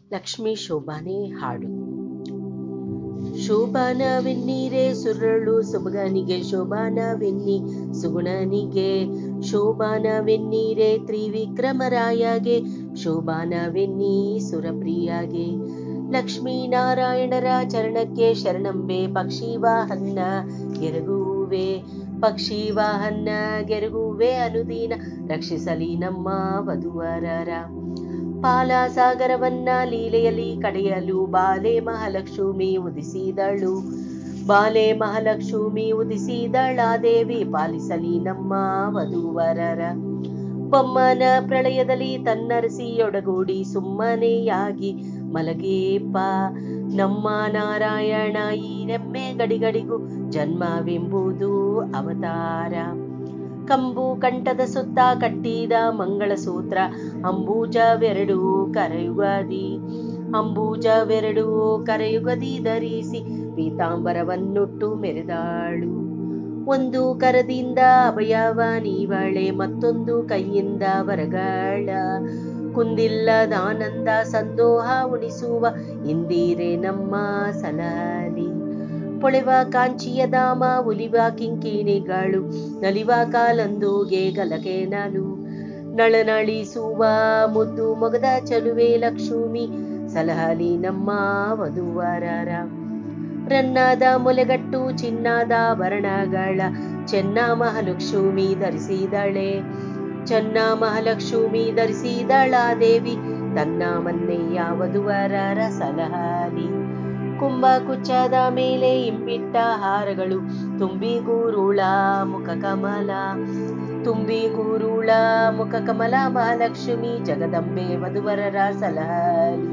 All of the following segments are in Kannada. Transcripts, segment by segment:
ಲಕ್ಷ್ಮೀ ಶೋಭಾನೆ ಹಾಡು ಶೋಭಾನವೆನ್ನೀರೆ ಸುರಳು ಸೊಬಗನಿಗೆ ಶೋಭಾನವೆನ್ನಿ ಸುಗುಣನಿಗೆ ಶೋಭಾನವೆನ್ನೀರೆ ತ್ರಿವಿಕ್ರಮರಾಯಗೆ ಶೋಭಾನವೆನ್ನಿ ಸುರಪ್ರಿಯಾಗೆ ಲಕ್ಷ್ಮೀನಾರಾಯಣರ ಚರಣಕ್ಕೆ ಶರಣಂಬೆ ಪಕ್ಷಿ ವಾಹನ್ನ ಗೆರಗುವೆ ಪಕ್ಷಿ ವಾಹನ್ನ ಗೆರಗುವೆ ಅನುದೀನ ರಕ್ಷಿಸಲಿ ನಮ್ಮ ವಧುವರರ ಪಾಲ ಸಾಗರವನ್ನ ಲೀಲೆಯಲ್ಲಿ ಕಡೆಯಲು ಬಾಲೆ ಮಹಾಲಕ್ಷ್ಮಿ ಉದಿಸಿದಳು ಬಾಲೆ ಮಹಾಲಕ್ಷ್ಮಿ ಉದಿಸಿದಳ ದೇವಿ ಪಾಲಿಸಲಿ ನಮ್ಮ ವಧುವರರ ಬೊಮ್ಮನ ಪ್ರಳಯದಲ್ಲಿ ತನ್ನರಸಿಯೊಡಗೂಡಿ ಸುಮ್ಮನೆಯಾಗಿ ಮಲಗೇಪ ನಮ್ಮ ನಾರಾಯಣ ಈ ನೆಮ್ಮೆ ಗಡಿಗಡಿಗೂ ಜನ್ಮವೆಂಬುದು ಅವತಾರ ಕಂಬು ಕಂಠದ ಸುತ್ತ ಕಟ್ಟಿದ ಮಂಗಳಸೂತ್ರ ಅಂಬೂಜವೆರಡು ಕರಯುಗದಿ ಅಂಬೂಜವೆರಡು ಕರಯುಗದಿ ಧರಿಸಿ ಪೀತಾಂಬರವನ್ನುಟ್ಟು ಮೆರೆದಾಳು ಒಂದು ಕರದಿಂದ ಅಭಯವ ನೀವಳೆ ಮತ್ತೊಂದು ಕೈಯಿಂದ ವರಗಳ ಕುಂದಿಲ್ಲದಾನಂದ ಸಂದೋಹ ಉಣಿಸುವ ಇಂದಿರೆ ನಮ್ಮ ಸಲಾಲಿ ಪೊಳೆವ ಕಾಂಚಿಯ ಧಾಮ ಉಲಿವ ಕಿಂಕಿಣಿಗಳು ನಲಿವ ಕಾಲಂದೂಗೆ ಗಲಕೆ ನಲು ನಳನಳಿಸುವ ಮುದ್ದು ಮೊಗದ ಚಲುವೆ ಲಕ್ಷ್ಮಿ ಸಲಹಲಿ ನಮ್ಮ ವಧುವರರ ರನ್ನಾದ ಮೊಲೆಗಟ್ಟು ಚಿನ್ನದ ಆಭರಣಗಳ ಚೆನ್ನ ಮಹಾಲಕ್ಷ್ಮಿ ಧರಿಸಿದಳೆ ಚೆನ್ನ ಮಹಾಲಕ್ಷ್ಮಿ ಧರಿಸಿದಳ ದೇವಿ ತನ್ನ ಮನ್ನೆಯ ವಧುವರರ ಸಲಹಲಿ ಕುಂಭ ಕುಚ್ಚದ ಮೇಲೆ ಇಂಬಿಟ್ಟ ಹಾರಗಳು ತುಂಬಿ ಗೂರುಳ ಮುಖ ಕಮಲ ತುಂಬಿ ಗೂರುಳ ಮುಖ ಕಮಲ ಮಹಾಲಕ್ಷ್ಮಿ ಜಗದಂಬೆ ವಧುವರರ ಸಲಹಲಿ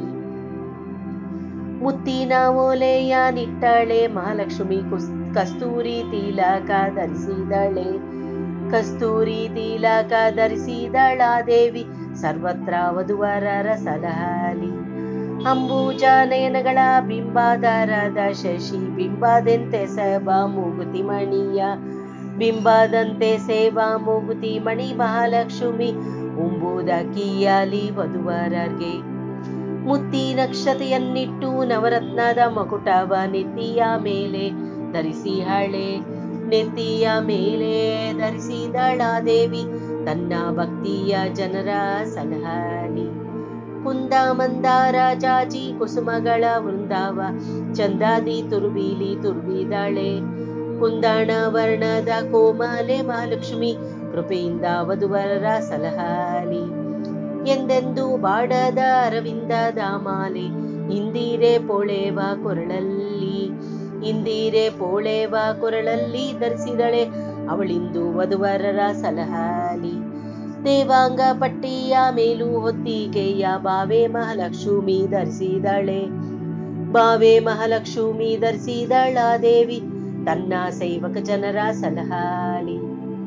ಮುತ್ತಿನ ಓಲೆಯ ನಿಟ್ಟಳೆ ಮಹಾಲಕ್ಷ್ಮಿ ಕುಸ್ ಕಸ್ತೂರಿ ತಿಲಕ ಧರಿಸಿದಳೆ ಕಸ್ತೂರಿ ತಿಲಕ ಧರಿಸಿದಳ ದೇವಿ ಸರ್ವತ್ರ ವಧುವರರ ಸಲಹಲಿ ಅಂಬೂಜ ನಯನಗಳ ಬಿಂಬಾಧಾರದ ಶಶಿ ಬಿಂಬದಂತೆ ಸೇವಾ ಮೂಗುತಿ ಮಣಿಯ ಬಿಂಬದಂತೆ ಸೇವಾ ಮೂಗುತಿ ಮಣಿ ಮಹಾಲಕ್ಷ್ಮಿ ಉಂಬುದ ಕೀಯಲಿ ವಧುವರರಿಗೆ ಮುತ್ತಿ ನಕ್ಷತೆಯನ್ನಿಟ್ಟು ನವರತ್ನದ ಮಕುಟವ ನೆತ್ತಿಯ ಮೇಲೆ ಧರಿಸಿ ಹಳೆ ನೆತ್ತಿಯ ಮೇಲೆ ಧರಿಸಿದಳ ದೇವಿ ತನ್ನ ಭಕ್ತಿಯ ಜನರ ಸಲಹಲಿ ಕುಂದ ಮಂದಾರ ಜಾಜಿ ಕುಸುಮಗಳ ವೃಂದಾವ ಚಂದಾದಿ ತುರುಬೀಲಿ ತುರುಬಿದಳೆ ಕುಂದಾಣ ವರ್ಣದ ಕೋಮಲೆ ಮಹಾಲಕ್ಷ್ಮಿ ಕೃಪೆಯಿಂದ ವಧುವರರ ಸಲಹಲಿ ಎಂದೆಂದು ಬಾಡದ ಅರವಿಂದದ ಮಾಲೆ ಇಂದಿರೆ ಪೋಳೆವ ಕೊರಳಲ್ಲಿ ಇಂದಿರೆ ಪೋಳೆವ ಕೊರಳಲ್ಲಿ ಧರಿಸಿದಳೆ ಅವಳಿಂದು ವಧುವರರ ಸಲಹಲಿ ದೇವಾಂಗ ಪಟ್ಟಿಯ ಮೇಲೂ ಹೊತ್ತಿಗೆಯ ಬಾವೆ ಮಹಾಲಕ್ಷ್ಮಿ ಧರಿಸಿದಳೆ ಬಾವೆ ಮಹಾಲಕ್ಷ್ಮಿ ಧರಿಸಿದಳ ದೇವಿ ತನ್ನ ಸೇವಕ ಜನರ ಸಲಹಲಿ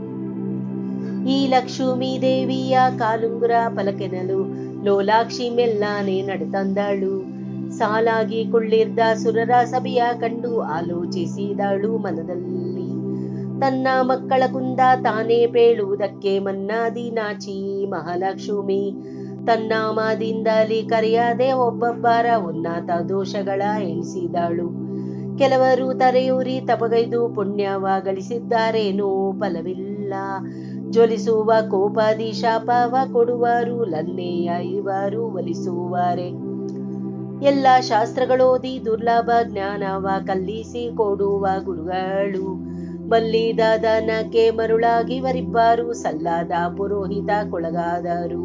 ಈ ಲಕ್ಷ್ಮೀ ದೇವಿಯ ಕಾಲುಂಗುರ ಪಲಕೆನಲು ಲೋಲಾಕ್ಷಿ ಮೆಲ್ಲಾನೆ ನಡೆತಂದಳು ಸಾಲಾಗಿ ಕುಳ್ಳಿರ್ದ ಸುರರ ಸಭೆಯ ಕಂಡು ಆಲೋಚಿಸಿದಳು ಮನದಲ್ಲಿ ತನ್ನ ಮಕ್ಕಳ ಕುಂದ ತಾನೇ ಪೇಳುವುದಕ್ಕೆ ಮನ್ನಾದಿ ನಾಚಿ ಮಹಾಲಕ್ಷ್ಮಿ ತನ್ನ ಮಾದಿಂದಲಿ ಕರೆಯದೆ ಒಬ್ಬೊಬ್ಬರ ಉನ್ನತ ದೋಷಗಳ ಎಣಿಸಿದಳು ಕೆಲವರು ತರೆಯೂರಿ ತಪಗೈದು ಪುಣ್ಯವ ಗಳಿಸಿದ್ದಾರೇನೋ ಫಲವಿಲ್ಲ ಜ್ವಲಿಸುವ ಕೋಪಾದಿ ಶಾಪವ ಕೊಡುವರು ಲನ್ನೆಯ ಇವರು ಒಲಿಸುವರೆ ಎಲ್ಲ ಶಾಸ್ತ್ರಗಳೋದಿ ದುರ್ಲಭ ಜ್ಞಾನವ ಕಲ್ಲಿಸಿ ಕೊಡುವ ಗುರುಗಳು ಬಲ್ಲಿದ ದನಕ್ಕೆ ಮರುಳಾಗಿ ವರಿಬ್ಬರು ಸಲ್ಲಾದ ಪುರೋಹಿತ ಕೊಳಗಾದರು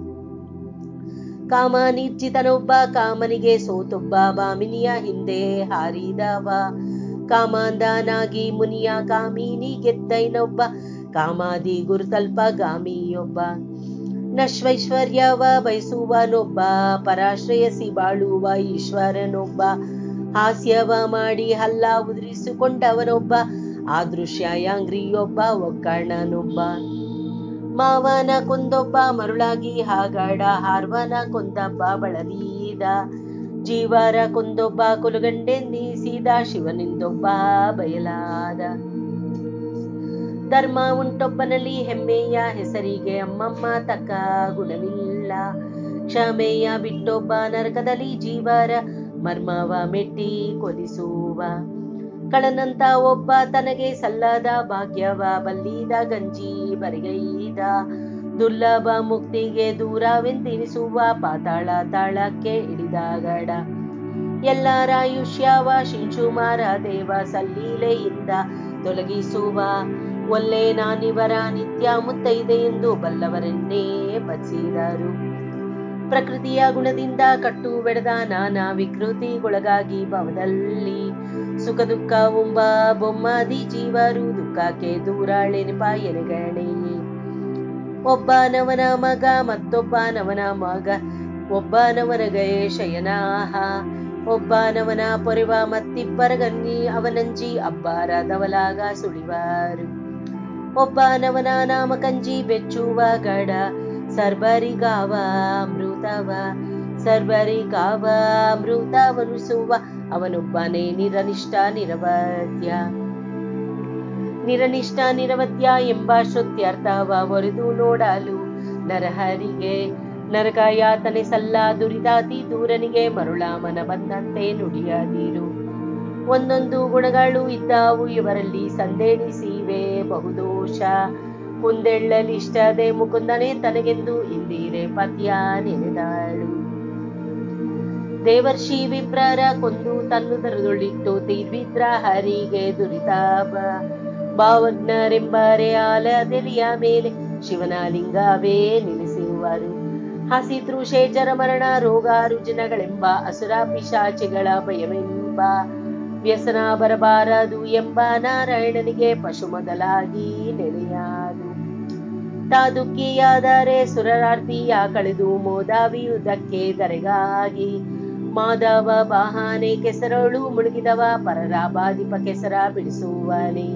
ಕಾಮ ನಿರ್ಜಿತನೊಬ್ಬ ಕಾಮನಿಗೆ ಸೋತೊಬ್ಬ ಬಾಮಿನಿಯ ಹಿಂದೆ ಹಾರಿದವ ಕಾಮಾಂಧನಾಗಿ ಮುನಿಯ ಕಾಮಿನಿ ಗೆದ್ದೈನೊಬ್ಬ ಕಾಮಾದಿ ಗುರುತಲ್ಪ ಗಾಮಿಯೊಬ್ಬ ನಶ್ವೈಶ್ವರ್ಯವ ಬಯಸುವನೊಬ್ಬ ಪರಾಶ್ರಯಸಿ ಬಾಳುವ ಈಶ್ವರನೊಬ್ಬ ಹಾಸ್ಯವ ಮಾಡಿ ಹಲ್ಲ ಉದುರಿಸಿಕೊಂಡವನೊಬ್ಬ ಆದೃಶ್ಯಾಂಗ್ರಿಯೊಬ್ಬ ಒಕ್ಕಣ್ಣನೊಬ್ಬ ಮಾವನ ಕೊಂದೊಬ್ಬ ಮರುಳಾಗಿ ಹಾಗಾಡ ಹಾರ್ವನ ಕೊಂದಬ್ಬ ಬಳಲೀದ ಜೀವರ ಕೊಂದೊಬ್ಬ ಕುಲಗಂಡೆಂದೀಸಿದ ಶಿವನಿಂದೊಬ್ಬ ಬಯಲಾದ ಧರ್ಮ ಉಂಟೊಬ್ಬನಲ್ಲಿ ಹೆಮ್ಮೆಯ ಹೆಸರಿಗೆ ಅಮ್ಮಮ್ಮ ತಕ್ಕ ಗುಣವಿಲ್ಲ ಕ್ಷಮೆಯ ಬಿಟ್ಟೊಬ್ಬ ನರಕದಲ್ಲಿ ಜೀವರ ಮರ್ಮವ ಮೆಟ್ಟಿ ಕೊಲಿಸುವ ಕಳನಂತ ಒಬ್ಬ ತನಗೆ ಸಲ್ಲದ ಭಾಗ್ಯವ ಬಲ್ಲಿದ ಗಂಜಿ ಬರಿಗೈದ ದುರ್ಲಭ ಮುಕ್ತಿಗೆ ದೂರವೆಂದೆನಿಸುವ ಪಾತಾಳ ತಾಳಕ್ಕೆ ಇಳಿದಾಗಡ ಎಲ್ಲರಾಯುಷ್ಯವ ಶಿಂಶುಮಾರ ದೇವ ಸಲ್ಲೀಲೆಯಿಂದ ತೊಲಗಿಸುವ ಒಲ್ಲೆ ನಾನಿವರ ನಿತ್ಯ ಮುತ್ತೈದೆ ಎಂದು ಬಲ್ಲವರನ್ನೇ ಬಚ್ಚಿದರು ಪ್ರಕೃತಿಯ ಗುಣದಿಂದ ಕಟ್ಟು ಬೆಳೆದ ನಾನಾ ವಿಕೃತಿಗೊಳಗಾಗಿ ಭವದಲ್ಲಿ ಸುಖ ದುಃಖ ಉಂಬ ಬೊಮ್ಮಾದಿ ಜೀವರು ದುಃಖಕ್ಕೆ ದೂರಾಳೆನೆಪ ಎನೆಗಣೆಯೇ ಒಬ್ಬನವನ ಮಗ ಮತ್ತೊಬ್ಬನವನ ಮಗ ಒಬ್ಬನವನಗೆ ಶಯನಾಹ ಒಬ್ಬನವನ ಪೊರೆವ ಮತ್ತಿಬ್ಬರ ಗನ್ನಿ ಅವನಂಜಿ ಅಬ್ಬಾರದವಲಾಗ ಸುಳಿವಾರು ಒಬ್ಬನವನ ನಾಮ ಕಂಜಿ ಬೆಚ್ಚುವ ಗಡ ಸರ್ಬರಿಗಾವ ಅಮೃತವ ಸರ್ಬರಿಗಾವ ಅಮೃತವನುಸುವ ಅವನೊಬ್ಬನೇ ನಿರನಿಷ್ಠ ನಿರವದ್ಯ ನಿರನಿಷ್ಠ ನಿರವದ್ಯ ಎಂಬ ಶ್ರುತ್ಯರ್ಥವ ಒರೆದು ನೋಡಲು ನರಹರಿಗೆ ನರಕ ಯಾತನೆ ಸಲ್ಲ ದುರಿದಾತಿ ದೂರನಿಗೆ ಮರುಳ ಮನ ಬಂದಂತೆ ನುಡಿಯದಿರು ಒಂದೊಂದು ಗುಣಗಳು ಇದ್ದಾವು ಇವರಲ್ಲಿ ಸಂದೇಣಿಸಿವೆ ಬಹುದೋಷ ಕುಂದೆಳ್ಳಲಿಷ್ಟದೆ ಮುಕುಂದನೆ ತನಗೆಂದು ಇಂದಿರೆ ಪತ್ಯ ನೆನೆದಾಳು ದೇವರ್ಷಿ ವಿಪ್ರರ ಕೊಂದು ತನ್ನು ತರದೊಳಿಟ್ಟು ತೀರ್ವಿದ್ರ ಹರಿಗೆ ದುರಿತಾಪ ಭಾವಜ್ಞರೆಂಬರೆ ಆಲದೆಲಿಯ ಮೇಲೆ ಶಿವನ ಲಿಂಗವೇ ನಿಲ್ಲಿಸುವರು ಹಸಿತೃ ಶೇಜರ ಮರಣ ರೋಗ ರುಜಿನಗಳೆಂಬ ಅಸುರ ಪಿಶಾಚಿಗಳ ಭಯವೆಂಬ ವ್ಯಸನ ಬರಬಾರದು ಎಂಬ ನಾರಾಯಣನಿಗೆ ಪಶು ಮೊದಲಾಗಿ ನೆಲೆಯಾದು ತಾ ದುಃಖಿಯಾದರೆ ಸುರರಾರ್ತಿಯ ಕಳೆದು ಮೋದಾವಿಯುವುದಕ್ಕೆ ದರೆಗಾಗಿ ಮಾಧವ ವಾಹನೆ ಕೆಸರಳು ಮುಳುಗಿದವ ಪರರ ಬಾದಿಪ ಕೆಸರ ಬಿಡಿಸುವನೆ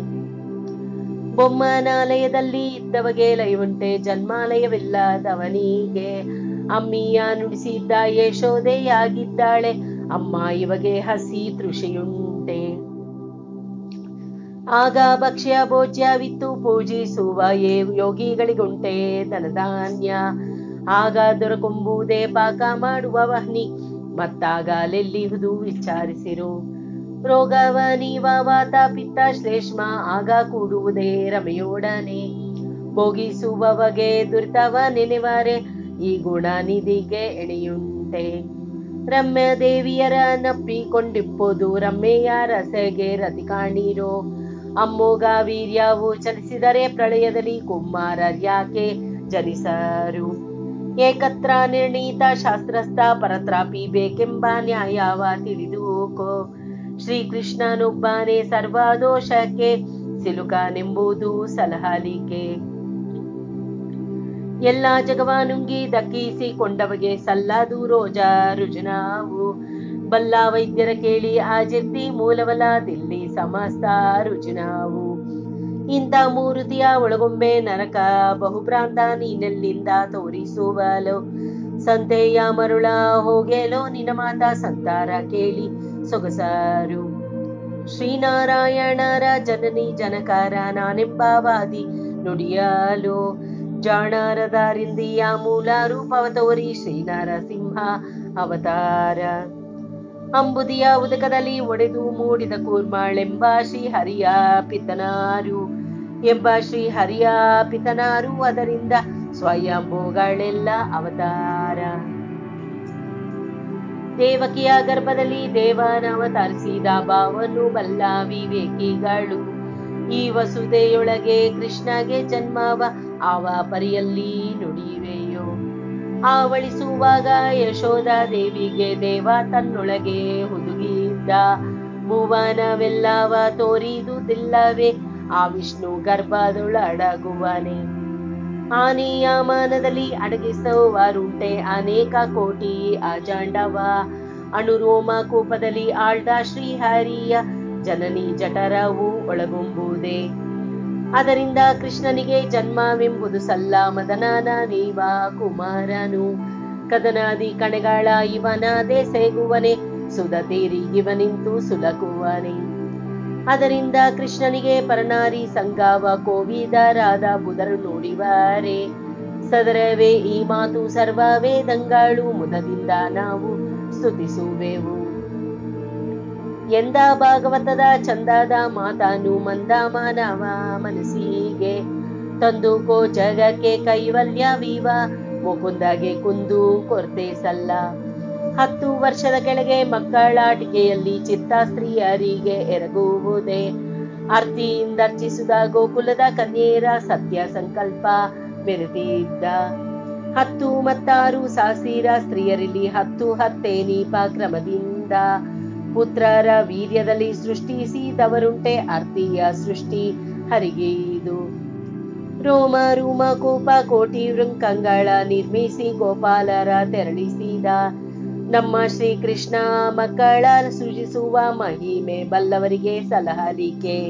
ಬೊಮ್ಮನಾಲಯದಲ್ಲಿ ಇದ್ದವಗೆ ಲಯವುಂಟೆ ಜನ್ಮಾಲಯವಿಲ್ಲದವನಿಗೆ ಅಮ್ಮಿಯ ನುಡಿಸಿದ್ದ ಯಶೋದೆಯಾಗಿದ್ದಾಳೆ ಅಮ್ಮ ಇವಗೆ ಹಸಿ ತೃಷೆಯುಂಟೆ ಆಗ ಭಕ್ಷ್ಯ ಭೋಜ್ಯವಿತ್ತು ಪೂಜಿಸುವ ಏ ಯೋಗಿಗಳಿಗುಂಟೆ ಧನಧಾನ್ಯ ಆಗ ದೊರಕುಂಬುದೇ ಪಾಕ ಮಾಡುವ ವಹ್ನಿ ಮತ್ತಾಗಲೆಲ್ಲಿಹುದು ವಿಚಾರಿಸಿರು ರೋಗವ ನೀವ ವಾತ ಪಿತ್ತ ಶ್ಲೇಷ್ಮ ಆಗ ಕೂಡುವುದೇ ರಮೆಯೊಡನೆ ಭೋಗಿಸುವವಗೆ ದುರಿತವ ನೆನೆವಾರೆ ಈ ಗುಣ ನಿಧಿಗೆ ಎಣೆಯುಂಟೆ ರಮ್ಯ ದೇವಿಯರ ನಪ್ಪಿಕೊಂಡಿಪ್ಪುದು ರಮ್ಮೆಯ ರಸೆಗೆ ರತಿ ಕಾಣಿರೋ ಅಮ್ಮೋಗ ವೀರ್ಯವು ಚಲಿಸಿದರೆ ಪ್ರಳಯದಲ್ಲಿ ಕುಮಾರರ್ಯಾಕೆ ಜನಿಸರು ಏಕತ್ರ ನಿರ್ಣೀತ ಶಾಸ್ತ್ರಸ್ಥ ಪರತ್ರಾಪಿ ಬೇಕೆಂಬ ನ್ಯಾಯವ ತಿಳಿದುಕೋ ಶ್ರೀಕೃಷ್ಣನೊಬ್ಬನೇ ಸರ್ವದೋಷಕ್ಕೆ ಸಿಲುಕನೆಂಬುದು ಸಲಹಲಿಕೆ ಎಲ್ಲ ಜಗವ ನುಂಗಿ ದಕ್ಕಿಸಿಕೊಂಡವಗೆ ಸಲ್ಲದು ರೋಜ ರುಜುನಾವು ಬಲ್ಲ ವೈದ್ಯರ ಕೇಳಿ ಆ ಜೆದ್ದಿ ಮೂಲವಲ ದಿಲ್ಲಿ ಸಮಸ್ತ ರುಜುನಾವು ಇಂಥ ಮೂರುತಿಯ ಒಳಗೊಂಬೆ ನರಕ ಬಹುಭ್ರಾಂತ ನೀನೆಲ್ಲಿಂದ ತೋರಿಸುವಲು ಸಂತೆಯ ಮರುಳ ಹೋಗೆಲೋ ನಿನ್ನ ಮಾತ ಸಂತಾರ ಕೇಳಿ ಸೊಗಸಾರು ಶ್ರೀನಾರಾಯಣರ ಜನನಿ ಜನಕಾರ ನಾನೆಂಬ ವಾದಿ ನುಡಿಯಲು ಜಾಣರದಾರಿಂದಿಯ ಮೂಲ ರೂಪವ ತೋರಿ ಶ್ರೀನರಸಿಂಹ ಅವತಾರ ಅಂಬುದಿಯ ಉದಕದಲ್ಲಿ ಒಡೆದು ಮೂಡಿದ ಕೂರ್ಮಾಳೆಂಬ ಶ್ರೀಹರಿಯ ಪಿತನಾರು ಎಂಬ ಶ್ರೀಹರಿಯ ಪಿತನಾರು ಅದರಿಂದ ಸ್ವಯಂಭೂಗಳೆಲ್ಲ ಅವತಾರ ದೇವಕಿಯ ಗರ್ಭದಲ್ಲಿ ದೇವನ ಅವತರಿಸಿದ ಭಾವನ್ನು ಬಲ್ಲ ವಿವೇಕಿಗಳು ಈ ವಸುದೆಯೊಳಗೆ ಕೃಷ್ಣಗೆ ಜನ್ಮವ ಆವ ಪರಿಯಲ್ಲಿ ನುಡಿವೆಯೋ ಆವಳಿಸುವಾಗ ಯಶೋಧ ದೇವಿಗೆ ದೇವ ತನ್ನೊಳಗೆ ಹುದುಗಿದ್ದ ಭುವನವೆಲ್ಲವ ತೋರಿದುದಿಲ್ಲವೇ ಆ ವಿಷ್ಣು ಗರ್ಭದೊಳಡಗುವನೆ ಆನೆಯ ಮಾನದಲ್ಲಿ ಅಡಗಿಸುವರುಂಟೆ ಅನೇಕ ಕೋಟಿ ಅಜಾಂಡವ ಅಣುರೋಮ ಕೂಪದಲ್ಲಿ ಆಳ್ದ ಶ್ರೀಹರಿಯ ಜನನಿ ಜಠರವು ಒಳಗುಂಬುದೇ ಅದರಿಂದ ಕೃಷ್ಣನಿಗೆ ಜನ್ಮವೆಂಬುದು ಸಲ್ಲ ಮದನನ ನೀವ ಕುಮಾರನು ಕದನಾದಿ ಕಣಗಳ ಇವನಾದೆ ಸೇಗುವನೆ ಸುಧತೀರಿಗಿವನಿಂತು ಸುಲಕುವನೆ ಅದರಿಂದ ಕೃಷ್ಣನಿಗೆ ಪರನಾರಿ ಸಂಗಾವ ಕೋವಿದರಾದ ಬುಧರು ನೋಡಿವಾರೆ ಸದರವೇ ಈ ಮಾತು ಸರ್ವ ವೇದಂಗಳು ಮುದದಿಂದ ನಾವು ಸ್ತುತಿಸುವೆವು ಎಂದ ಭಾಗವತದ ಚಂದದ ಮಾತಾನು ಮಂದ ಮಾನವ ಮನಸ್ಸಿಗೆ ತಂದು ಕೋ ಜಗಕ್ಕೆ ಕೈವಲ್ಯ ವೀವ ಮುಕುಂದಗೆ ಕುಂದು ಕೊರತೆ ಸಲ್ಲ ಹತ್ತು ವರ್ಷದ ಕೆಳಗೆ ಮಕ್ಕಳಾಟಿಕೆಯಲ್ಲಿ ಚಿತ್ತ ಸ್ತ್ರೀಯರಿಗೆ ಎರಗುವುದೇ ಆರ್ತಿಯಿಂದ ಅರ್ಚಿಸಿದ ಗೋಕುಲದ ಕನ್ಯೇರ ಸತ್ಯ ಸಂಕಲ್ಪ ಮೆರೆದಿದ್ದ ಹತ್ತು ಮತ್ತಾರು ಸಾಸಿರ ಸ್ತ್ರೀಯರಲ್ಲಿ ಹತ್ತು ಹತ್ತೇನೀಪ ಕ್ರಮದಿಂದ ಪುತ್ರರ ವೀರ್ಯದಲ್ಲಿ ಸೃಷ್ಟಿಸಿದವರುಂಟೆ ಅರ್ತಿಯ ಸೃಷ್ಟಿ ಹರಿಗೆಯಿದು ರೋಮ ರೂಮ ಕೋಪ ಕೋಟಿ ವೃಂಕಂಗಳ ನಿರ್ಮಿಸಿ ಗೋಪಾಲರ ತೆರಳಿಸಿದ ನಮ್ಮ ಶ್ರೀಕೃಷ್ಣ ಮಕ್ಕಳ ಸೃಜಿಸುವ ಮಹಿಮೆ ಬಲ್ಲವರಿಗೆ ಸಲಹಲಿಕೆ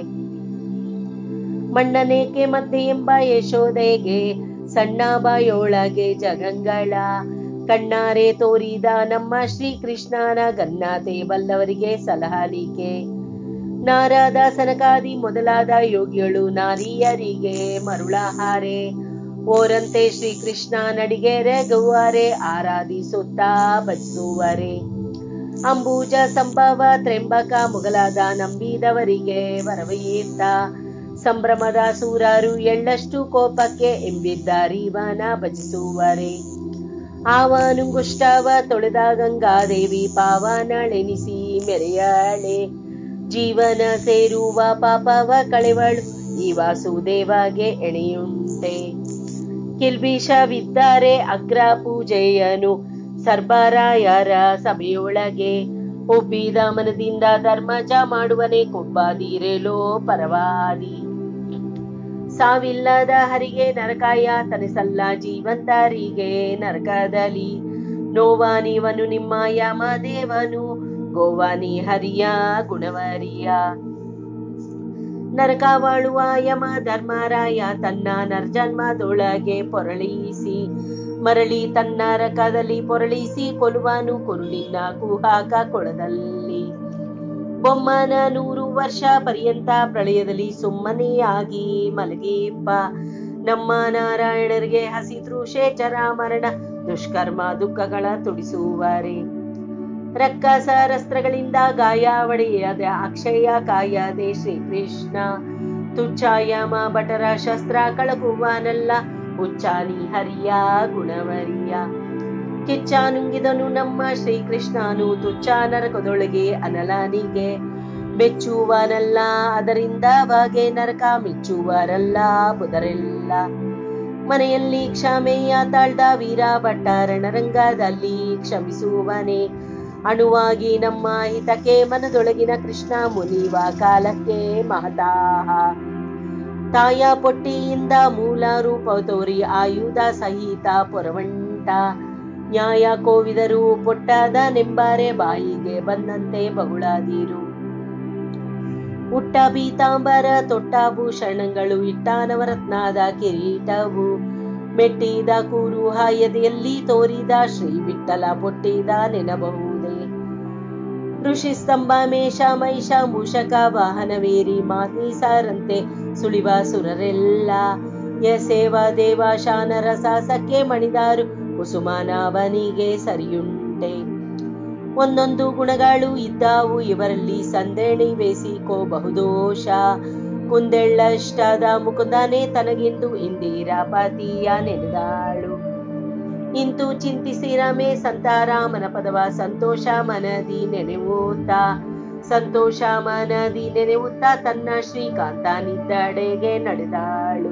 ಮಣ್ಣನೇಕೆ ಮಧ್ಯೆ ಎಂಬ ಯಶೋದೆಗೆ ಸಣ್ಣ ಬಾಯೊಳಗೆ ಜಗಂಗಳ ಕಣ್ಣಾರೆ ತೋರಿದ ನಮ್ಮ ಶ್ರೀಕೃಷ್ಣನ ಗನ್ನಾತೆ ಬಲ್ಲವರಿಗೆ ಸಲಹಲಿಕೆ ನಾರದ ಸನಕಾದಿ ಮೊದಲಾದ ಯೋಗಿಗಳು ನಾರಿಯರಿಗೆ ಮರುಳಹಾರೆ ಓರಂತೆ ಶ್ರೀಕೃಷ್ಣ ನಡಿಗೆ ರಘುವರೆ ಆರಾಧಿಸುತ್ತಾ ಭಜಿಸುವರೆ ಅಂಬೂಜ ಸಂಭವ ತ್ರೆಂಬಕ ಮೊಗಲಾದ ನಂಬಿದವರಿಗೆ ವರವೀರ್ತ ಸಂಭ್ರಮದ ಸೂರರು ಎಳ್ಳಷ್ಟು ಕೋಪಕ್ಕೆ ಎಂಬಿದ್ದಾರೀವನ ಭಜಿಸುವರೆ ಆವನುಂಗುಷ್ಟವ ತೊಳೆದ ಗಂಗಾದೇವಿ ಪಾವನಳೆನಿಸಿ ಮೆರೆಯಳೆ ಜೀವನ ಸೇರುವ ಪಾಪವ ಕಳೆವಳು ಈ ವಾಸುದೇವಗೆ ಎಣೆಯುಂಟೆ ಕಿಲ್ಬಿಷವಿದ್ದಾರೆ ಅಗ್ರ ಪೂಜೆಯನು ಸರ್ಬರಾಯರ ಸಭೆಯೊಳಗೆ ಒಪ್ಪಿದ ಮನದಿಂದ ಧರ್ಮಜ ಮಾಡುವನೆ ಕೊಬ್ಬಾದಿರೆಲೋ ಪರವಾದಿ ಸಾವಿಲ್ಲದ ಹರಿಗೆ ನರಕಾಯ ತನಿಸಲ್ಲ ಜೀವಂತರಿಗೆ ನರಕದಲ್ಲಿ ನೋವಾನಿವನು ನಿಮ್ಮ ಯಮದೇವನು ಗೋವಾನಿ ಹರಿಯ ಗುಣವರಿಯ ನರಕವಾಳುವ ಯಮ ಧರ್ಮರಾಯ ತನ್ನ ನರ್ಜನ್ಮದೊಳಗೆ ಪೊರಳಿಸಿ ಮರಳಿ ತನ್ನ ರಕದಲ್ಲಿ ಪೊರಳಿಸಿ ಕೊಲುವನು ಕುರುಳಿನ ಕುಹಾಕ ಕೊಳದಲ್ಲಿ ಬೊಮ್ಮನ ನೂರು ವರ್ಷ ಪರ್ಯಂತ ಪ್ರಳಯದಲ್ಲಿ ಸುಮ್ಮನೆಯಾಗಿ ಮಲಗಿಪ್ಪ ನಮ್ಮ ನಾರಾಯಣರಿಗೆ ಹಸಿತೃಷೆ ಚರ ಮರಣ ದುಷ್ಕರ್ಮ ದುಃಖಗಳ ತುಡಿಸುವರೆ ರಕ್ಕಸ ರಸ್ತ್ರಗಳಿಂದ ಗಾಯ ಒಡೆಯದ ಅಕ್ಷಯ ಕಾಯದೆ ಶ್ರೀಕೃಷ್ಣ ತುಚ್ಛಾಯಮ ಭಟರ ಶಸ್ತ್ರ ಕಳಕುವನಲ್ಲ ಉಚ್ಚಾನಿ ಹರಿಯ ಗುಣವರಿಯ ಕಿಚ್ಚ ನುಂಗಿದನು ನಮ್ಮ ಶ್ರೀಕೃಷ್ಣನು ತುಚ್ಛ ನರಕದೊಳಗೆ ಅನಲನಿಗೆ ಮೆಚ್ಚುವನಲ್ಲ ಅದರಿಂದ ಬಾಗೆ ನರಕ ಮೆಚ್ಚುವರಲ್ಲ ಬುಧರೆಲ್ಲ ಮನೆಯಲ್ಲಿ ಕ್ಷಮೆಯ ತಾಳ್ದ ವೀರ ಭಟ್ಟ ರಣರಂಗದಲ್ಲಿ ಕ್ಷಮಿಸುವನೆ ಅಣುವಾಗಿ ನಮ್ಮ ಹಿತಕ್ಕೆ ಮನದೊಳಗಿನ ಕೃಷ್ಣ ಮುನಿವ ಕಾಲಕ್ಕೆ ಮಹತಾಹ ತಾಯ ಪೊಟ್ಟಿಯಿಂದ ಮೂಲ ರೂಪ ತೋರಿ ಆಯುಧ ಸಹಿತ ಪೊರವಂಟ ನ್ಯಾಯ ಕೋವಿದರು ಪೊಟ್ಟದ ನೆಂಬಾರೆ ಬಾಯಿಗೆ ಬಂದಂತೆ ಬಗುಳಾದಿರು ಉಟ್ಟ ಪೀತಾಂಬರ ತೊಟ್ಟ ಭೂಷಣಗಳು ಇಟ್ಟ ನವರತ್ನದ ಕಿರೀಟವು ಮೆಟ್ಟಿದ ಕೂರು ಹಾಯದೆಯಲ್ಲಿ ತೋರಿದ ಶ್ರೀ ವಿಠಲ ಪೊಟ್ಟಿದ ನೆನಬಹುದೇ ಋಷಿ ಸ್ತಂಭ ಮೇಷ ಮಹಿಷ ಮೂಷಕ ವಾಹನವೇರಿ ಮಾತೀಸಾರಂತೆ ಸುಳಿವ ಸುರರೆಲ್ಲ ಯಸೇವ ದೇವ ಶಾನರ ಸಾಸಕ್ಕೆ ಮಣಿದಾರು ಕುಸುಮಾನವನಿಗೆ ಸರಿಯುಂಟೆ ಒಂದೊಂದು ಗುಣಗಳು ಇದ್ದಾವು ಇವರಲ್ಲಿ ಸಂದೇಣಿ ಬೇಸಿಕೋ ಬಹುದೋಷ ಕುಂದೆಳ್ಳಷ್ಟದ ಮುಕುಂದನೆ ತನಗಿಂದು ಇಂದಿರಾಪತಿಯ ನೆನೆದಾಳು ಇಂತು ಚಿಂತಿಸಿ ರಮೆ ಸಂತಾರಾಮನ ಪದವ ಸಂತೋಷ ಮನದಿ ನೆನೆವುತ್ತ ಸಂತೋಷ ಮನದಿ ನೆನೆವುತ್ತ ತನ್ನ ಶ್ರೀಕಾಂತ ನಿದ್ದಡೆಗೆ ನಡೆದಾಳು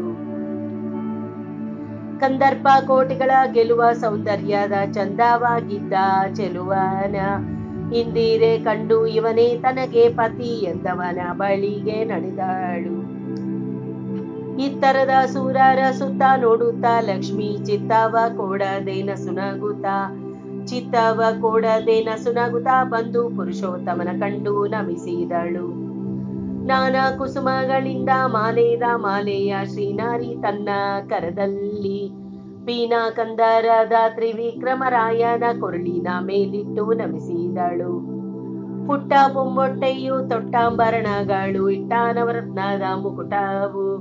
ಕಂದರ್ಪ ಕೋಟಿಗಳ ಗೆಲುವ ಸೌಂದರ್ಯದ ಚಂದವಾಗಿದ್ದ ಚೆಲುವನ ಇಂದಿರೆ ಕಂಡು ಇವನೇ ತನಗೆ ಪತಿ ಎಂದವನ ಬಳಿಗೆ ನಡೆದಾಳು ಇತ್ತರದ ಸೂರರ ಸುತ್ತ ನೋಡುತ್ತಾ ಲಕ್ಷ್ಮಿ ಚಿತ್ತವ ಕೋಡದೇನ ಸುನಗುತ್ತ ಚಿತ್ತವ ಕೋಡದೇನ ಸುನಗುತ್ತ ಬಂದು ಪುರುಷೋತ್ತಮನ ಕಂಡು ನಮಿಸಿದಳು ನಾನಾ ಕುಸುಮಗಳಿಂದ ಮಾಲೆದ ಮಾಲೆಯ ಶ್ರೀನಾರಿ ತನ್ನ ಕರದಲ್ಲಿ ಪೀನಾ ಕಂದರದ ತ್ರಿವಿಕ್ರಮರಾಯನ ಕೊರಳಿನ ಮೇಲಿಟ್ಟು ನಮಿಸಿದಳು ಪುಟ್ಟ ಬೊಮ್ಮೊಟ್ಟೆಯು ತೊಟ್ಟಾಂಬರಣಗಳು ಇಟ್ಟ ನವರತ್ನದ ಮುಕುಟವು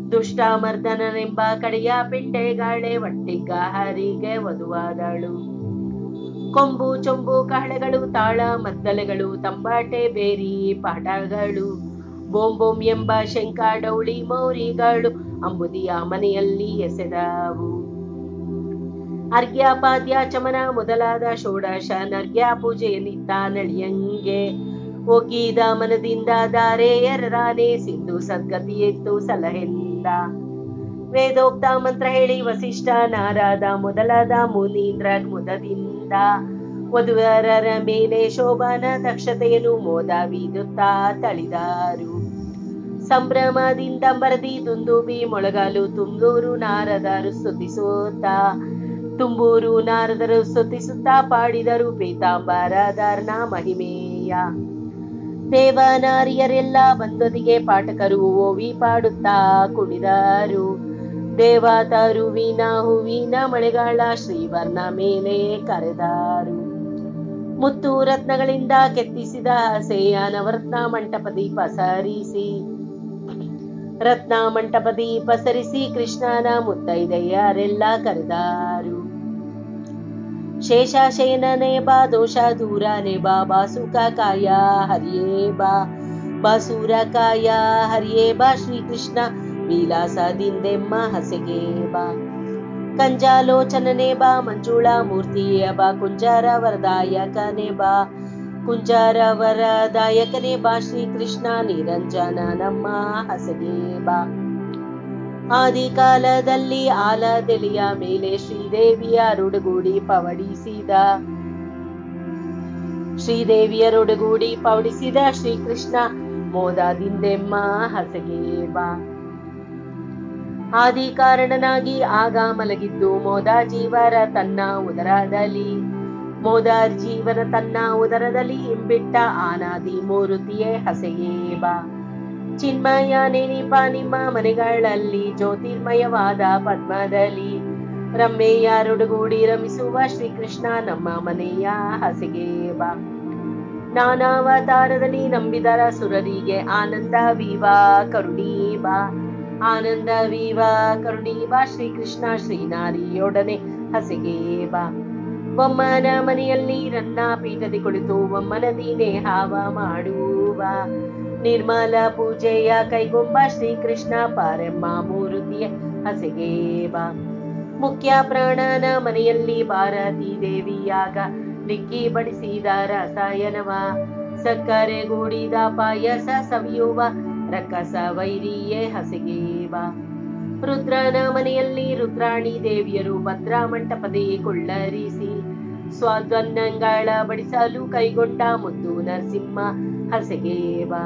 ದುಷ್ಟಮರ್ದನನೆಂಬ ಕಡೆಯ ಪಿಂಡೆಗಾಳೆ ಒಟ್ಟಿಗ ಹರಿಗೆ ವಧುವಾದಳು ಕೊಂಬು ಚೊಂಬು ಕಹಳೆಗಳು ತಾಳ ಮದ್ದಲೆಗಳು ತಂಬಾಟೆ ಬೇರಿ ಪಾಠಗಳು ಬೊಂಬೊಂ ಎಂಬ ಶಂಕ ಡೌಳಿ ಮೌರಿಗಳು ಅಂಬುದಿಯ ಮನೆಯಲ್ಲಿ ಎಸೆದವು ಅರ್ಘ್ಯಪಾದ್ಯ ಚಮನ ಮೊದಲಾದ ಷೋಡಶ ನರ್ಗ್ಯ ಪೂಜೆಯಲ್ಲಿದ್ದ ನಳಿಯಂಗೆ ಒಗ್ಗಿದ ಮನದಿಂದ ದಾರೆ ಎರರಾನೆ ಸಿಂಧು ಸದ್ಗತಿಯೆತ್ತು ಸಲಹೆಂದ ವೇದೋಕ್ತ ಮಂತ್ರ ಹೇಳಿ ವಸಿಷ್ಠ ನಾರದ ಮೊದಲಾದ ಮುನೀಂದ್ರ ಮುದದಿಂದ ವಧುವರರ ಮೇಲೆ ಶೋಭಾನ ದಕ್ಷತೆಯನ್ನು ಮೋದ ಬೀದುತ್ತಾ ತಳಿದಾರು ಸಂಭ್ರಮದಿಂದ ಬರದಿ ದುಂದುಬಿ ಮೊಳಗಾಲು ತುಂಬೂರು ನಾರದರು ಸ್ತುತಿಸುತ್ತಾ ತುಂಬೂರು ನಾರದರು ಸ್ತುತಿಸುತ್ತಾ ಪಾಡಿದರು ಪೀತಾಂಬರದಾರ್ನ ಮಹಿಮೆಯ ದೇವನಾರಿಯರೆಲ್ಲ ಬಂದೊದಿಗೆ ಪಾಠಕರು ಓವಿ ಪಾಡುತ್ತಾ ಕುಣಿದರು ದೇವತರುವಿನ ಹೂವಿನ ಮಳೆಗಾಳ ಶ್ರೀವರ್ಣ ಮೇಲೆ ಕರೆದಾರು ಮುತ್ತು ರತ್ನಗಳಿಂದ ಕೆತ್ತಿಸಿದ ಹಸೆಯ ನವರತ್ನ ಮಂಟಪ ದೀಪ ಸರಿಸಿ ರತ್ನ ಮಂಟಪ ದೀಪ ಸರಿಸಿ ಕೃಷ್ಣನ ಮುತ್ತೈದೆಯರೆಲ್ಲ ಕರೆದಾರು ಶೇಷಶಯನನೇ ಬಾ ದೋಷ ದೂರನೆ ಬಾ ಬಾಸುಕ ಕಾಯ ಹರಿಯೇ ಬಾ ಬಾಸುರ ಕಾಯ ಹರಿಯೇ ಬಾ ಶ್ರೀಕೃಷ್ಣ ವಿಲಾಸದಿಂದೆಮ್ಮ ಹಸೆಗೆ ಬಾ ಕಂಜಾಲೋಚನನೆ ಬಾ ಮಂಜುಳ ಮೂರ್ತಿಯ ಬಾ ಕುಂಜಾರ ವರದಾಯಕನೆ ಬಾ ಕುಂಜಾರ ವರದಾಯಕನೆ ಬಾ ಶ್ರೀಕೃಷ್ಣ ನಿರಂಜನ ನಮ್ಮ ಹಸಗೆ ಬಾ ಆದಿ ಕಾಲದಲ್ಲಿ ಆಲದೆಲೆಯ ಮೇಲೆ ಶ್ರೀದೇವಿಯ ರುಡುಗೂಡಿ ಪವಡಿಸಿದ ಶ್ರೀದೇವಿಯರೊಡಗೂಡಿ ಪವಡಿಸಿದ ಶ್ರೀಕೃಷ್ಣ ಮೋದದಿಂದೆಮ್ಮ ಹಸಗೆ ಬಾ ಆದಿ ಕಾರಣನಾಗಿ ಆಗ ಮಲಗಿದ್ದು ಮೋದ ಜೀವರ ತನ್ನ ಉದರದಲ್ಲಿ ಮೋದಾರ್ ಜೀವನ ತನ್ನ ಉದರದಲ್ಲಿ ಇಂಬಿಟ್ಟ ಆನಾದಿ ಮೂರುತಿಯೇ ಹಸೆಯೇ ಬಾ ಚಿನ್ಮಯ ನೆನಿಪ ನಿಮ್ಮ ಮನೆಗಳಲ್ಲಿ ಜ್ಯೋತಿರ್ಮಯವಾದ ಪದ್ಮದಲ್ಲಿ ರಮ್ಮೆಯರೊಡಗೂಡಿ ರಮಿಸುವ ಶ್ರೀಕೃಷ್ಣ ನಮ್ಮ ಮನೆಯ ಹಸೆಗೆ ಬಾ ನಾನಾವತಾರದಲ್ಲಿ ನಂಬಿದರ ಸುರರಿಗೆ ಆನಂದ ವಿವಾ ಕರುಣೀ ಬಾ ಆನಂದ ವಿವಾ ಕರುಣೀ ಬಾ ಶ್ರೀಕೃಷ್ಣ ಶ್ರೀನಾರಿಯೊಡನೆ ಹಸೆಗೆ ಬಾ ಒಮ್ಮನ ಮನೆಯಲ್ಲಿ ರನ್ನ ಪೀಠದಿ ಕುಳಿತು ಒಮ್ಮನದಿನೇ ಹಾವ ಮಾಡುವ ನಿರ್ಮಲ ಪೂಜೆಯ ಕೈಗೊಂಬ ಶ್ರೀಕೃಷ್ಣ ಪಾರೆಮ್ಮ ಮೂರುತಿಯ ಹಸೆಗೆ ಬಾ ಮುಖ್ಯ ಪ್ರಾಣನ ಮನೆಯಲ್ಲಿ ಭಾರತೀ ದೇವಿಯಾಗ ಡಿಕ್ಕಿ ಬಡಿಸಿದ ರಸಾಯನವ ಸಕ್ಕರೆ ಗೂಡಿದ ಪಾಯಸ ಸವಿಯುವ ರಕ್ಕಸ ವೈರಿಯೇ ಹಸೆಗೆ ಬಾ ರುದ್ರನ ಮನೆಯಲ್ಲಿ ರುದ್ರಾಣಿ ದೇವಿಯರು ಭದ್ರಾ ಮಂಟಪದೇ ಕೊಳ್ಳರಿಸಿ ಸ್ವಾದ್ವನ್ನಂಗಳ ಬಡಿಸಲು ಕೈಗೊಂಡ ಮುದ್ದು ನರಸಿಂಹ ಹಸೆಗೆ ಬಾ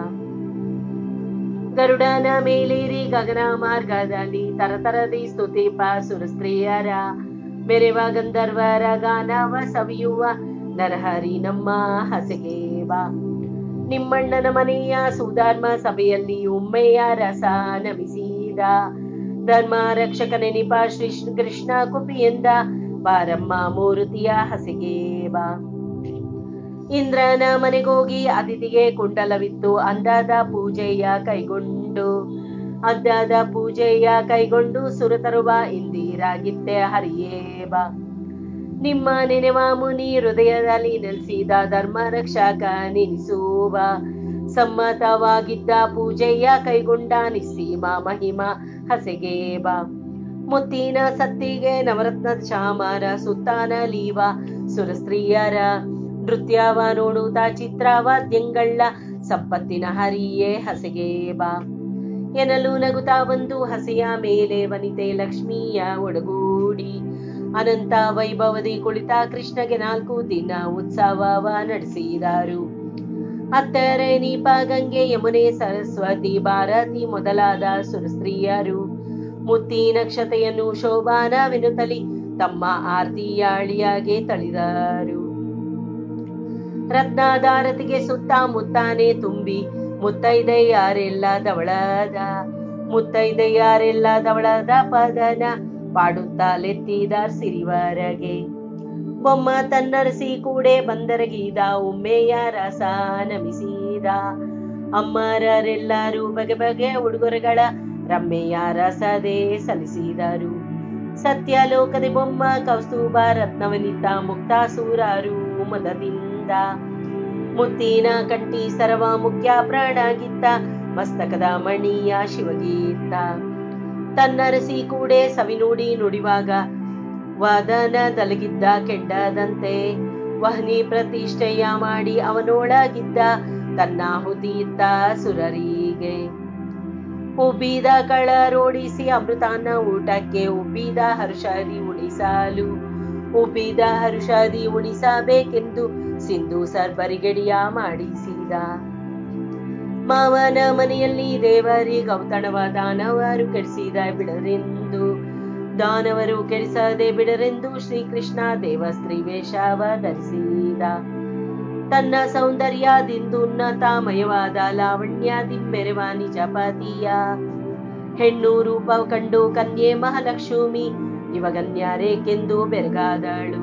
ಗರುಡನ ಮೇಲೇರಿ ಗಗನ ಮಾರ್ಗದಲ್ಲಿ ತರತರದಿ ಸ್ತುತಿಪ ಸುರಸ್ತ್ರೀಯರ ಮೆರೆವ ಗಂಧರ್ವರ ಗಾನವ ಸವಿಯುವ ನರಹರಿ ನಮ್ಮ ಹಸೆಗೆ ಬಾ ನಿಮ್ಮಣ್ಣನ ಮನೆಯ ಸುಧರ್ಮ ಸಭೆಯಲ್ಲಿ ಉಮ್ಮೆಯ ರಸ ನಮಿಸಿದ ಧರ್ಮ ರಕ್ಷಕ ನೆನಿಪ ಶ್ರೀ ಕೃಷ್ಣ ಕುಪಿಯಿಂದ ಬಾರಮ್ಮ ಮೂರುತಿಯ ಹಸೆಗೆ ಬಾ ಇಂದ್ರನ ಮನೆಗೋಗಿ ಅತಿಥಿಗೆ ಕುಂಡಲವಿತ್ತು ಅಂದಾದ ಪೂಜೆಯ ಕೈಗೊಂಡು ಅಂದಾದ ಪೂಜೆಯ ಕೈಗೊಂಡು ಸುರತರುವ ಇಂದಿರಾಗಿತ್ತೆ ಹರಿಯೇ ಬಾ ನಿಮ್ಮ ನೆನೆವ ಮುನಿ ಹೃದಯದಲ್ಲಿ ನೆಲೆಸಿದ ಧರ್ಮ ರಕ್ಷಕ ನೆನೆಸುವ ಸಮ್ಮತವಾಗಿದ್ದ ಪೂಜೆಯ ಕೈಗೊಂಡ ನಿಸ್ಸೀಮ ಮಹಿಮ ಹಸೆಗೆ ಬಾ ಮುತ್ತಿನ ಸತ್ತಿಗೆ ನವರತ್ನ ಚಾಮರ ಸುತ್ತಾನಲೀವ ಸುರಸ್ತ್ರೀಯರ ನೃತ್ಯವ ನೋಡುತ್ತಾ ಚಿತ್ರವಾದ್ಯಂಗಳ ಸಂಪತ್ತಿನ ಹರಿಯೇ ಹಸೆಗೆ ಬಾ ಎನಲು ನಗುತ್ತಾ ಬಂದು ಹಸೆಯ ಮೇಲೆ ವನಿತೆ ಲಕ್ಷ್ಮಿಯ ಒಡಗೂಡಿ ಅನಂತ ವೈಭವದಿ ಕುಳಿತ ಕೃಷ್ಣಗೆ ನಾಲ್ಕು ದಿನ ಉತ್ಸವವ ನಡೆಸಿದರು ಹತ್ತರೆ ನೀಪ ಗಂಗೆ ಯಮುನೆ ಸರಸ್ವತಿ ಭಾರತಿ ಮೊದಲಾದ ಸುರಸ್ತ್ರೀಯರು ಮುತ್ತಿ ನಕ್ಷತೆಯನ್ನು ಶೋಭಾನವೆನುತ್ತಲಿ ತಮ್ಮ ಆರ್ತಿಯಾಳಿಯಾಗೆ ತಳಿದರು ರತ್ನಾಧಾರತಿಗೆ ಸುತ್ತ ಮುತ್ತಾನೆ ತುಂಬಿ ಮುತ್ತೈದೆಯಾರೆಲ್ಲ ಧವಳದ ಮುತ್ತೈದೆಯಾರೆಲ್ಲ ಧವಳದ ಪದನ ಪಾಡುತ್ತಲೆತ್ತಿದ ಸಿರಿವರಗೆ ಬೊಮ್ಮ ತನ್ನರಸಿ ಕೂಡೆ ಬಂದರಗಿದ ಉಮ್ಮೆಯ ರಸ ನಮಿಸಿದ ಅಮ್ಮರರೆಲ್ಲರೂ ಬಗೆ ಬಗೆ ಉಡುಗೊರೆಗಳ ರಮ್ಮೆಯ ರಸದೆ ಸಲ್ಲಿಸಿದರು ಸತ್ಯಲೋಕದ ಬೊಮ್ಮ ಕೌಸ್ತುಭ ರತ್ನವನಿತ ಮುಕ್ತಾಸೂರರು ಮದದಿಂದ ಮುತ್ತಿನ ಕಂಠಿ ಸರ್ವ ಮುಖ್ಯ ಪ್ರಾಣಗಿತ್ತ ಮಸ್ತಕದ ಮಣಿಯ ಶಿವಗೀತ ತನ್ನರಸಿ ಕೂಡೆ ಸವಿನುಡಿ ನುಡಿವಾಗ ವಾದನದಲಗಿದ್ದ ಕೆಂಡದಂತೆ ವಹನಿ ಪ್ರತಿಷ್ಠೆಯ ಮಾಡಿ ಅವನೊಳಗಿದ್ದ ತನ್ನಾಹುತಿಯಿತ್ತ ಸುರರಿಗೆ ಉಬ್ಬಿದ ಕಳರೋಡಿಸಿ ಅಮೃತಾನ ಊಟಕ್ಕೆ ಉಬ್ಬಿದ ಹರ್ಷದಿ ಉಣಿಸಲು ಉಬ್ಬಿದ ಹರ್ಷದಿ ಉಣಿಸಬೇಕೆಂದು ಸಿಂಧು ಸರ್ಬರಿಗಡಿಯ ಮಾಡಿಸಿದ ಮಾವನ ಮನೆಯಲ್ಲಿ ದೇವರಿ ಗೌತಣವ ದಾನವರು ಕೆಡಿಸಿದ ಬಿಡರೆಂದು ದಾನವರು ಕೆಡಿಸದೆ ಬಿಡರೆಂದು ಶ್ರೀಕೃಷ್ಣ ದೇವ ಸ್ತ್ರೀ ವೇಷವ ಧರಿಸಿದ ತನ್ನ ಸೌಂದರ್ಯದಿಂದುನ್ನತಮಯವಾದ ಲಾವಣ್ಯದಿಂಬೆರೆವ ನಿಜ ಪತಿಯ ಹೆಣ್ಣು ರೂಪ ಕಂಡು ಕನ್ಯೆ ಮಹಾಲಕ್ಷ್ಮಿ ಇವಗನ್ಯಾರೇಕೆಂದು ಬೆರಗಾದಳು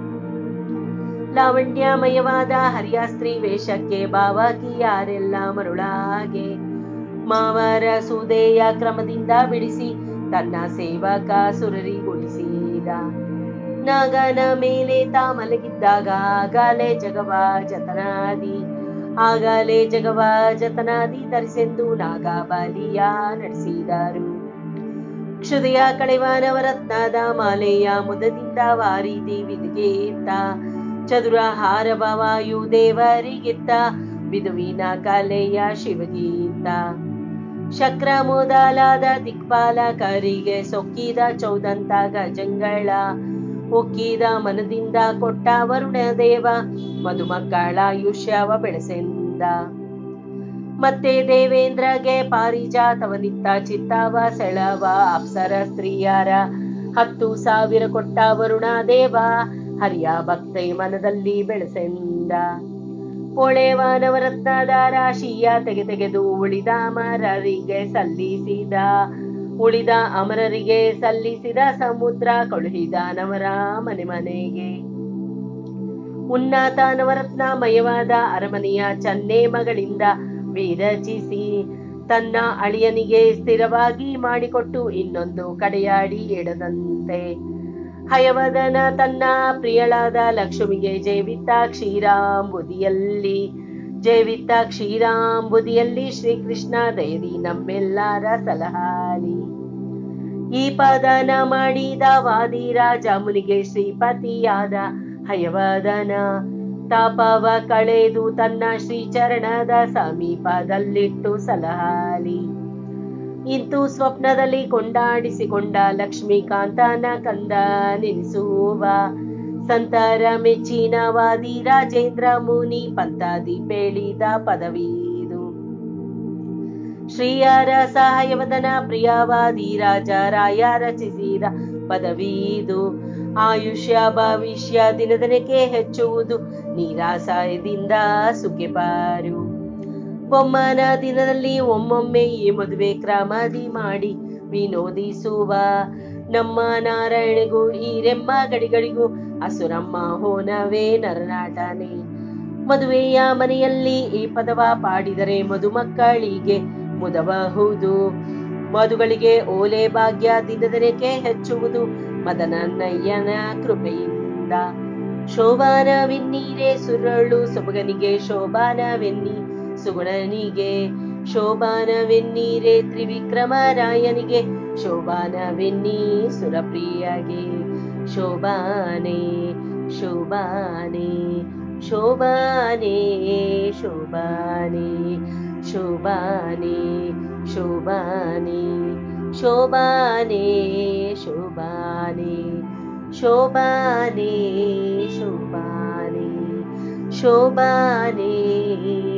ಲಾವಣ್ಯಮಯವಾದ ಹರಿಯ ಸ್ತ್ರೀ ವೇಷಕ್ಕೆ ಭಾವಾಗಿ ಯಾರೆಲ್ಲ ಮರುಳಾಗೆ ಮಾವರ ಸುದೆಯ ಕ್ರಮದಿಂದ ಬಿಡಿಸಿ ತನ್ನ ಸೇವಕ ಸುರರಿಗೊಳಿಸಿದ ನಾಗನ ಮೇಲೆ ತಾ ಮಲಗಿದ್ದಾಗ ಆಗಲೇ ಜಗವ ಜತನಾದಿ ಆಗಲೇ ಜಗವ ಜತನಾದಿ ತರಿಸೆಂದು ನಾಗಬಲಿಯ ನಡೆಸಿದರು ಕ್ಷುದಯ ಕಳೆವ ನವರತ್ನದ ಮಾಲೆಯ ಮುದದಿಂದ ವಾರಿ ದೇವಿಗೆತ್ತ ಚದುರ ಹಾರವ ವಾಯು ದೇವರಿಗೆತ್ತ ವಿದುವಿನ ಕಲೆಯ ಶಿವಗೀತ ಶಕ್ರ ಮೊದಲಾದ ದಿಕ್ಪಾಲಕರಿಗೆ ಸೊಕ್ಕಿದ ಚೌದಂತ ಗಜಂಗಳ ಒಕ್ಕಿದ ಮನದಿಂದ ಕೊಟ್ಟ ವರುಣ ದೇವ ಮಧುಮಕ್ಕಳಾಯುಷ್ಯವ ಬೆಳೆಸೆಂದ ಮತ್ತೆ ದೇವೇಂದ್ರಗೆ ಪಾರಿಜಾತವನಿತ್ತ ಚಿತ್ತವ ಸೆಳವ ಅಪ್ಸರ ಸ್ತ್ರೀಯರ ಹತ್ತು ಸಾವಿರ ಕೊಟ್ಟ ವರುಣ ದೇವ ಹರಿಯ ಭಕ್ತಿ ಮನದಲ್ಲಿ ಬೆಳೆಸೆಂದ ಹೊಳೆವ ನವರತ್ನದ ರಾಶಿಯ ತೆಗೆ ತೆಗೆದು ಉಳಿದ ಅಮರರಿಗೆ ಸಲ್ಲಿಸಿದ ಉಳಿದ ಅಮರರಿಗೆ ಸಲ್ಲಿಸಿದ ಸಮುದ್ರ ಕಳುಹಿದ ನವರ ಮನೆ ಮನೆಗೆ ಉನ್ನತ ನವರತ್ನಮಯವಾದ ಅರಮನೆಯ ಚನ್ನೆ ಮಗಳಿಂದ ವಿರಚಿಸಿ ತನ್ನ ಅಳಿಯನಿಗೆ ಸ್ಥಿರವಾಗಿ ಮಾಡಿಕೊಟ್ಟು ಇನ್ನೊಂದು ಕಡೆಯಾಡಿ ಎಡದಂತೆ ಹಯವದನ ತನ್ನ ಪ್ರಿಯಳಾದ ಲಕ್ಷ್ಮಿಗೆ ಜೈವಿತ ಕ್ಷೀರಾಂಬುದಿಯಲ್ಲಿ ಜೈವಿತ ಕ್ಷೀರಾಂಬುದಿಯಲ್ಲಿ ಶ್ರೀಕೃಷ್ಣ ದಯದಿ ನಮ್ಮೆಲ್ಲರ ಸಲಹಾಲಿ ಈ ಪದನ ಮಾಡಿದ ವಾದಿರಾಜ ಮುನಿಗೆ ಶ್ರೀಪತಿಯಾದ ಹಯವದನ ತಾಪವ ಕಳೆದು ತನ್ನ ಶ್ರೀಚರಣದ ಸಮೀಪದಲ್ಲಿಟ್ಟು ಸಲಹಾಲಿ ಇಂತು ಸ್ವಪ್ನದಲ್ಲಿ ಕೊಂಡಾಡಿಸಿಕೊಂಡ ಲಕ್ಷ್ಮೀಕಾಂತನ ಕಂದ ನೆನೆಸುವ ಸಂತರ ಮೆಚ್ಚಿನ ವಾದಿ ರಾಜೇಂದ್ರ ಮುನಿ ಪಂತಾದಿ ಪೇಳಿದ ಪದವಿದು ಶ್ರೀಯರ ಸಹಾಯವದನ ಪ್ರಿಯವಾದಿ ರಾಜ ರಾಯ ರಚಿಸಿದ ಪದವಿದು ಆಯುಷ್ಯ ಭವಿಷ್ಯ ದಿನದಿನಕ್ಕೆ ಹೆಚ್ಚುವುದು ನೀರಾಸಾಯದಿಂದ ಸುಖೆಪಾರು ಬೊಮ್ಮನ ದಿನದಲ್ಲಿ ಒಮ್ಮೊಮ್ಮೆ ಈ ಮದುವೆ ಕ್ರಮದಿ ಮಾಡಿ ವಿನೋದಿಸುವ ನಮ್ಮ ನಾರಾಯಣಿಗೂ ಹಿರೆಮ್ಮ ಗಡಿಗಳಿಗೂ ಅಸುರಮ್ಮ ಹೋನವೇ ನರನಾಟನೆ ಮದುವೆಯ ಮನೆಯಲ್ಲಿ ಈ ಪದವ ಪಾಡಿದರೆ ಮದುಮಕ್ಕಳಿಗೆ ಮುದಬಹುದು ಮಧುಗಳಿಗೆ ಓಲೆ ಭಾಗ್ಯ ದಿನದಿನಕ್ಕೆ ಹೆಚ್ಚುವುದು ಮದನನ್ನಯ್ಯನ ಕೃಪೆಯಿಂದ ಶೋಭಾನವೆನ್ನೀರೆ ಸುರಳು ಸೊಬಗನಿಗೆ ಶೋಭಾನವೆನ್ನಿ ಸುಗುಣನಿಗೆ ಶೋಭಾನವೆನ್ನೀರೆ ತ್ರಿವಿಕ್ರಮರಾಯನಿಗೆ ಶೋಭಾನವೆನ್ನಿ ಸುರಪ್ರಿಯಗೆ ಶೋಭಾನೆ ಶೋಭಾನೆ ಶೋಭಾನೆ ಶೋಭಾನೆ ಶೋಭಾನೆ ಶೋಭಾನೆ ಶೋಭಾನೆ ಶೋಭಾನೆ ಶೋಭಾನೆ ಶೋಭಾನೆ ಶೋಭಾನೆ